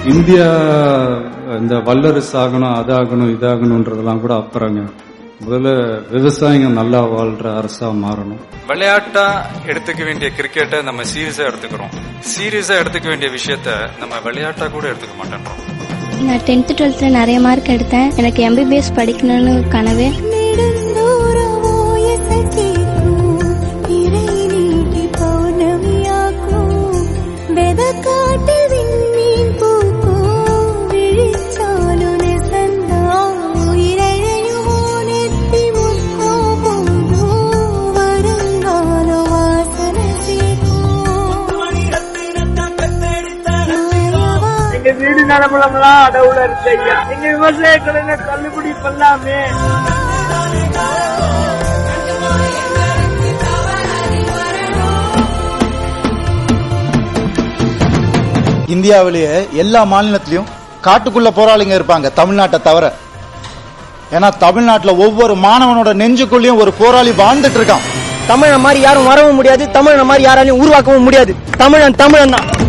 India இந்த வல்லரசு ஆகணும் அதாகணும் இதாகணும்ன்றதெல்லாம் கூட அப்புறங்க முதல்ல விவசாயிங்க நல்லா வாழ்ற அரசா மாறணும் விளையாட்டா எடுத்துக்க வேண்டிய கிரிக்கெட்டை நம்ம சீரியஸா எடுத்துக்கிறோம் சீரியஸா எடுத்துக்க வேண்டிய விஷயத்த நம்ம விளையாட்டா கூட எடுத்துக்க மாட்டேன்றோம் நான் டென்த்து டுவெல்த்தில் நிறைய மார்க் எடுத்தேன் எனக்கு எம்பிபிஎஸ் படிக்கணும்னு கனவு எங்க வீடு நிலமெல்லாம் அடவுல இருக்கு ஐயா எங்க விவசாய கடனை தள்ளுபடி பண்ணலாமே இந்தியாவிலேயே எல்லா மாநிலத்திலயும் காட்டுக்குள்ள போராளிங்க இருப்பாங்க தமிழ்நாட்டை தவிர ஏன்னா தமிழ்நாட்டுல ஒவ்வொரு மாணவனோட நெஞ்சுக்குள்ளயும் ஒரு போராளி வாழ்ந்துட்டு இருக்கான் தமிழன் மாதிரி யாரும் வரவும் முடியாது தமிழன் மாதிரி யாராலையும் உருவாக்கவும் முடியாது தமிழன் தமிழன் தான்